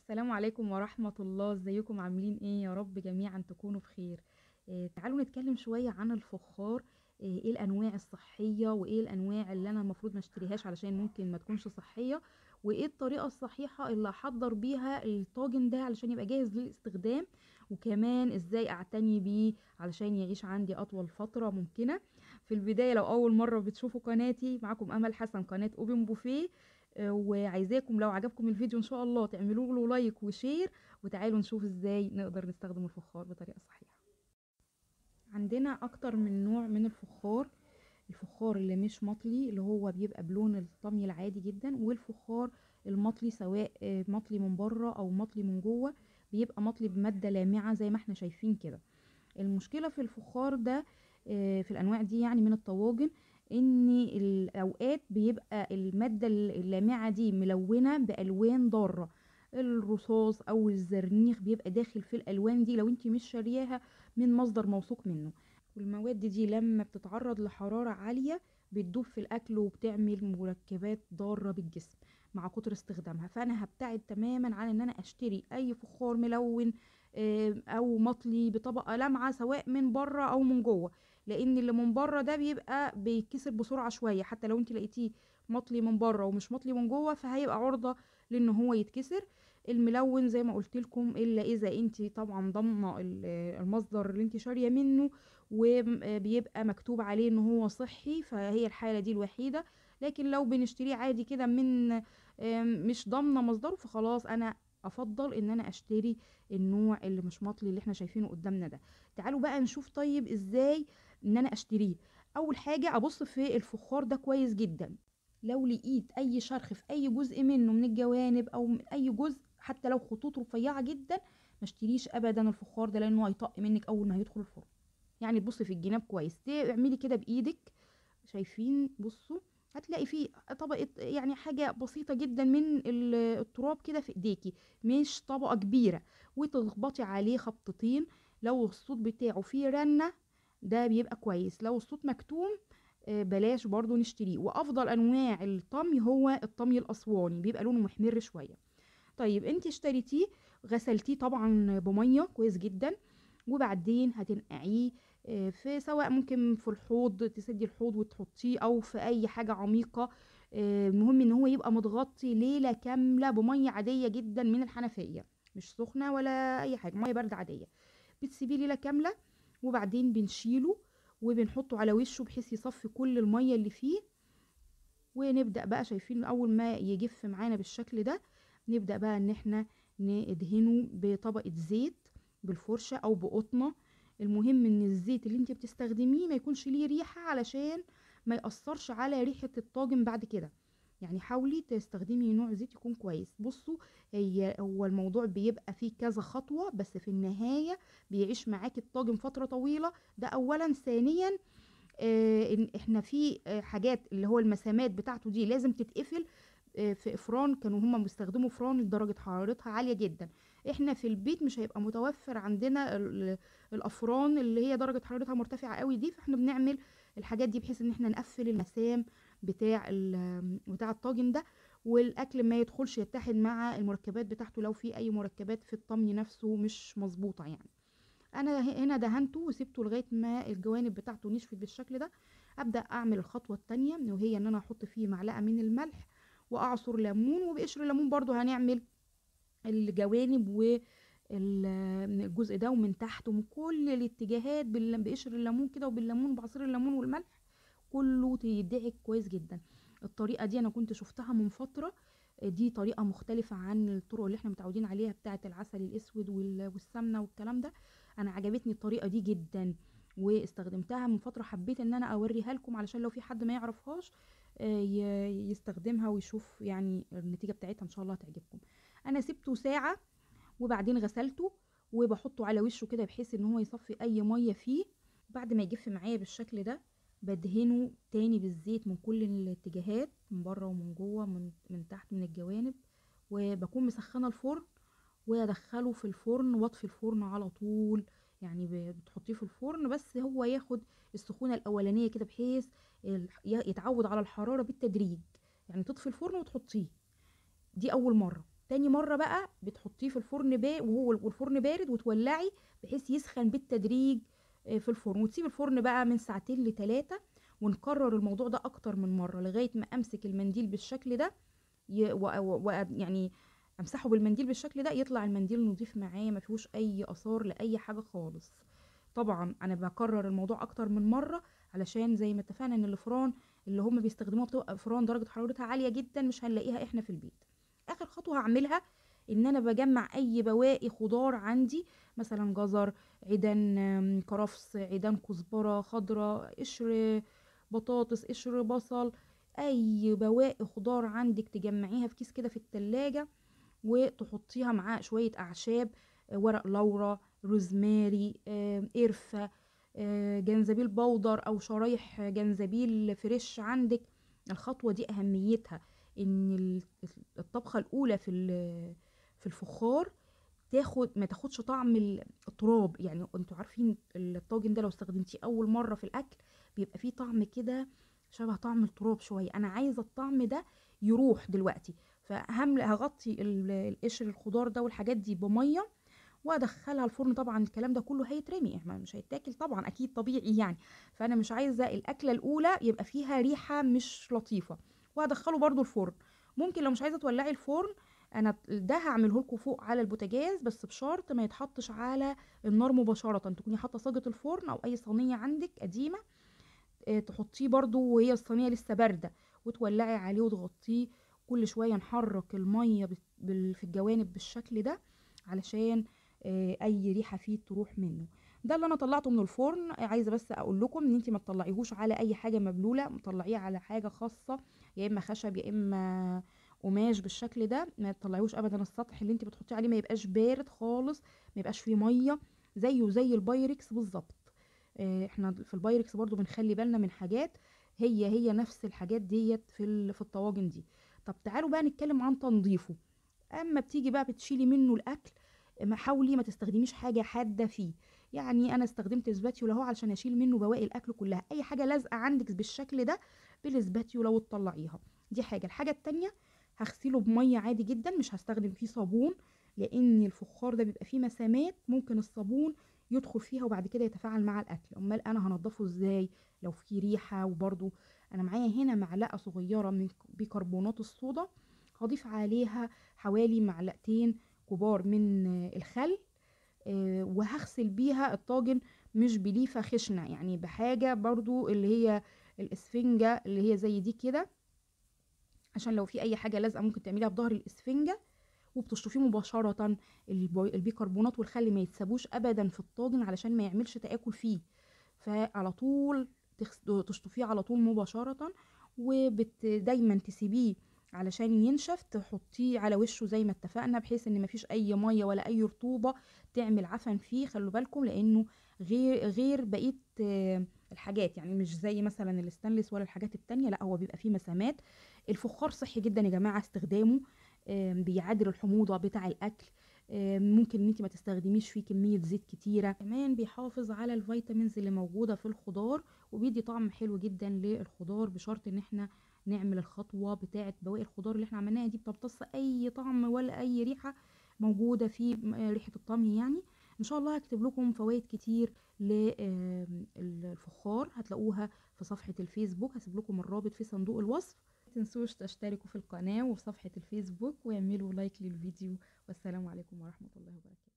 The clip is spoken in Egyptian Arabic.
السلام عليكم ورحمة الله ازيكم عاملين ايه يا رب جميعا تكونوا بخير آه تعالوا نتكلم شوية عن الفخار آه ايه الانواع الصحية وايه الانواع اللي انا المفروض ما اشتريهاش علشان ممكن ما تكونش صحية وايه الطريقة الصحيحة اللي احضر بيها الطاجن ده علشان يبقى جاهز للاستخدام وكمان ازاي اعتني بيه علشان يعيش عندي اطول فترة ممكنة في البداية لو اول مرة بتشوفوا قناتي معاكم امل حسن قناة اوبن بوفيه آه، وعايزاكم لو عجبكم الفيديو ان شاء الله تعملوا له لايك وشير وتعالوا نشوف ازاي نقدر نستخدم الفخار بطريقة صحيحة عندنا اكتر من نوع من الفخار الفخار اللي مش مطلي اللي هو بيبقى بلون الطمي العادي جدا والفخار المطلي سواء آه، مطلي من بره او مطلي من جوه بيبقى مطلي بمادة لامعة زي ما احنا شايفين كده المشكلة في الفخار ده آه، في الانواع دي يعني من الطواجن ان الاوقات بيبقى المادة اللامعة دي ملونة بالوان ضارة الرصاص او الزرنيخ بيبقى داخل في الالوان دي لو انت مش شارياها من مصدر موثوق منه والمواد دي لما بتتعرض لحرارة عالية بتدوب في الاكل وبتعمل مركبات ضارة بالجسم مع كتر استخدامها فانا هبتعد تماما عن ان انا اشتري اي فخار ملون آه، او مطلي بطبقة لامعة سواء من بره او من جوه لان اللي من بره ده بيبقى بيتكسر بسرعه شويه حتى لو انت لقيتيه مطلي من بره ومش مطلي من جوه فهيبقى عرضه لان هو يتكسر الملون زي ما قلت لكم الا اذا انت طبعا ضامنه المصدر اللي انت شاريه منه وبيبقى مكتوب عليه ان هو صحي فهي الحاله دي الوحيده لكن لو بنشتريه عادي كده من مش ضامنه مصدره فخلاص انا افضل ان انا اشتري النوع اللي مش مطلي اللي احنا شايفينه قدامنا ده تعالوا بقى نشوف طيب ازاي ان انا اشتريه اول حاجه ابص في الفخار ده كويس جدا لو لقيت اي شرخ في اي جزء منه من الجوانب او من اي جزء حتى لو خطوط رفيعه جدا ما اشتريش ابدا الفخار ده لانه هيطق منك اول ما هيدخل الفرن يعني تبصي في الجناب كويس اعملي كده بايدك شايفين بصوا هتلاقي فيه طبقة يعني حاجة بسيطة جدا من التراب كده في ايديكي مش طبقة كبيرة وتخبطي عليه خبطتين لو الصوت بتاعه فيه رنة ده بيبقى كويس لو الصوت مكتوم آه، بلاش برضو نشتريه وافضل انواع الطمي هو الطمي الاسواني بيبقى لونه محمر شويه طيب انت اشتريتيه غسلتيه طبعا بميه كويس جدا وبعدين هتنقعيه آه، في سواء ممكن في الحوض تسدي الحوض وتحطيه او في اي حاجه عميقه آه، المهم ان هو يبقى متغطي ليله كامله بميه عاديه جدا من الحنفيه مش سخنه ولا اي حاجه ميه بارده عاديه بتسيبيه ليله كامله وبعدين بنشيله وبنحطه على وشه بحيث يصفي كل المية اللي فيه ونبدأ بقى شايفين اول ما يجف معانا بالشكل ده نبدأ بقى ان احنا ندهنه بطبقة زيت بالفرشة او بقطنة المهم ان الزيت اللي انت بتستخدميه ما يكونش ليه ريحة علشان ما يأثرش على ريحة الطاجن بعد كده يعني حاولي تستخدمي نوع زيت يكون كويس بصوا هي هو الموضوع بيبقى فيه كذا خطوة بس في النهاية بيعيش معاكي الطاجن فترة طويلة ده اولا ثانيا آه احنا في آه حاجات اللي هو المسامات بتاعته دي لازم تتقفل آه في افران كانوا هما بيستخدموا فران درجة حرارتها عالية جدا احنا في البيت مش هيبقى متوفر عندنا الافران اللي هي درجة حرارتها مرتفعة قوي دي فاحنا بنعمل الحاجات دي بحيث ان احنا نقفل المسام بتاع بتاع الطاجن ده والاكل ما يدخلش يتحد مع المركبات بتاعته لو في اي مركبات في الطمي نفسه مش مظبوطه يعني انا هنا دهنته وسبته لغايه ما الجوانب بتاعته نشفت بالشكل ده ابدا اعمل الخطوه الثانيه وهي ان انا احط فيه معلقه من الملح واعصر ليمون وبقشر الليمون برضو هنعمل الجوانب و الجزء ده ومن تحت ومن كل الاتجاهات بقشر الليمون كده وبالليمون بعصير الليمون والملح كله يدعك كويس جدا الطريقه دي انا كنت شفتها من فتره دي طريقه مختلفه عن الطرق اللي احنا متعودين عليها بتاعه العسل الاسود والسمنه والكلام ده انا عجبتني الطريقه دي جدا واستخدمتها من فتره حبيت ان انا اوريها لكم علشان لو في حد ما يعرفهاش آه، يستخدمها ويشوف يعني النتيجه بتاعتها ان شاء الله تعجبكم انا سبته ساعه وبعدين غسلته وبحطه على وشه كده بحيث ان هو يصفي اي ميه فيه بعد ما يجف معايا بالشكل ده بدهنه تاني بالزيت من كل الاتجاهات من بره ومن جوه من, من تحت من الجوانب وبكون مسخنه الفرن وادخله في الفرن واطفي الفرن على طول يعني بتحطيه في الفرن بس هو ياخد السخونه الاولانيه كده بحيث يتعود على الحراره بالتدريج يعني تطفي الفرن وتحطيه دي اول مره تاني مرة بقى بتحطيه في الفرن با وهو والفرن بارد وتولعي بحيث يسخن بالتدريج آه، في الفرن وتسيب الفرن بقى من ساعتين لتلاتة ونكرر الموضوع ده اكتر من مرة لغاية ما امسك المنديل بالشكل ده ي... و... و... و... يعني امسحه بالمنديل بالشكل ده يطلع المنديل نضيف معايا ما فيهوش اي اثار لاي حاجة خالص طبعا انا بكرر الموضوع اكتر من مرة علشان زي ما اتفقنا ان الفران اللي هم بيستخدموها بتبقى فران درجة حرارتها عالية جدا مش هنلاقيها احنا في البيت اخر خطوة هعملها ان انا بجمع اي بواقي خضار عندي مثلا جزر عيدان آم، كرفس عيدان كزبرة خضرة قشر بطاطس قشر بصل اي بواقي خضار عندك تجمعيها في كيس كده في التلاجة وتحطيها معاه شوية اعشاب آه، ورق لورا روزماري آم، قرفة آه، جنزبيل بودر او شرايح جنزبيل فريش عندك الخطوة دي اهميتها ان ال- الطبخة الاولى في ال- في الفخار تاخد ما تاخدش طعم ال- التراب يعني انتوا عارفين الطاجن ده لو استخدمتيه اول مرة في الاكل بيبقى فيه طعم كده شبه طعم التراب شوية انا عايزة الطعم ده يروح دلوقتي فهم هغطي ال- القشر الخضار ده والحاجات دي بمية وادخلها الفرن طبعا الكلام ده كله هيترمي احنا مش هيتاكل طبعا اكيد طبيعي يعني فانا مش عايزه الاكله الاولى يبقى فيها ريحه مش لطيفه وهدخله برضو الفرن ممكن لو مش عايزه تولعي الفرن انا ده هعمله لكم فوق على البوتاجاز بس بشرط ما يتحطش على النار مباشره تكوني حاطه صاجه الفرن او اي صينيه عندك قديمه آه، تحطيه برضو وهي الصينيه لسه بارده وتولعي عليه وتغطيه كل شويه نحرك الميه بال- بال- في الجوانب بالشكل ده علشان آه، اي ريحه فيه تروح منه ده اللي انا طلعته من الفرن آه، عايزه بس اقول لكم ان انت ما تطلعيهوش على اي حاجه مبلوله طلعيه على حاجه خاصه يا اما خشب يا اما قماش بالشكل ده ما تطلعيهوش ابدا السطح اللي انت بتحطيه عليه ما يبقاش بارد خالص ما يبقاش فيه ميه زيه زي البايركس بالظبط آه، احنا في البايركس برضو بنخلي بالنا من حاجات هي هي نفس الحاجات ديت في ال- في الطواجن دي طب تعالوا بقى نتكلم عن تنظيفه اما بتيجي بقى بتشيلي منه الاكل ما حاولي ما تستخدميش حاجه حاده فيه يعني انا استخدمت سباتيولا اهو علشان اشيل منه بواقي الاكل كلها اي حاجه لازقه عندك بالشكل ده بالسباتيولا وتطلعيها دي حاجه الحاجه التانية هغسله بميه عادي جدا مش هستخدم فيه صابون لان الفخار ده بيبقى فيه مسامات ممكن الصابون يدخل فيها وبعد كده يتفاعل مع الاكل امال انا هنضفه ازاي لو في ريحه وبرده انا معايا هنا معلقه صغيره من بيكربونات الصودا هضيف عليها حوالي معلقتين كبار من آه، الخل آه، وهغسل بيها الطاجن مش بليفة خشنة يعني بحاجة برضو اللي هي الاسفنجة اللي هي زي دي كده عشان لو في اي حاجة لازقة ممكن تعمليها بظهر الاسفنجة وبتشطفيه مباشرة البي- البيكربونات والخل ما يتسابوش ابدا في الطاجن علشان ما يعملش تآكل فيه فعلى طول تغس- تشطفيه على طول مباشرة ودايما تسيبيه علشان ينشف تحطيه على وشه زي ما اتفقنا بحيث ان مفيش اي ميه ولا اي رطوبه تعمل عفن فيه خلوا بالكم لانه غير غير بقيه آه، الحاجات يعني مش زي مثلا الستانلس ولا الحاجات التانية لا هو بيبقى فيه مسامات الفخار صحي جدا يا جماعه استخدامه آم، بيعادل الحموضه بتاع الاكل آم، ممكن ان انت ما تستخدميش فيه كميه زيت كتيره كمان بيحافظ على الفيتامينز اللي موجوده في الخضار وبيدي طعم حلو جدا للخضار بشرط ان احنا نعمل الخطوه بتاعه بواقي الخضار اللي احنا عملناها دي بتمتص اي طعم ولا اي ريحه موجوده في م- ريحه الطمي يعني ان شاء الله هكتب لكم فوائد كتير للفخار هتلاقوها في صفحه الفيسبوك هسيب لكم الرابط في صندوق الوصف تنسوش تشتركوا في القناه وفي صفحه الفيسبوك واعملوا لايك للفيديو والسلام عليكم ورحمه الله وبركاته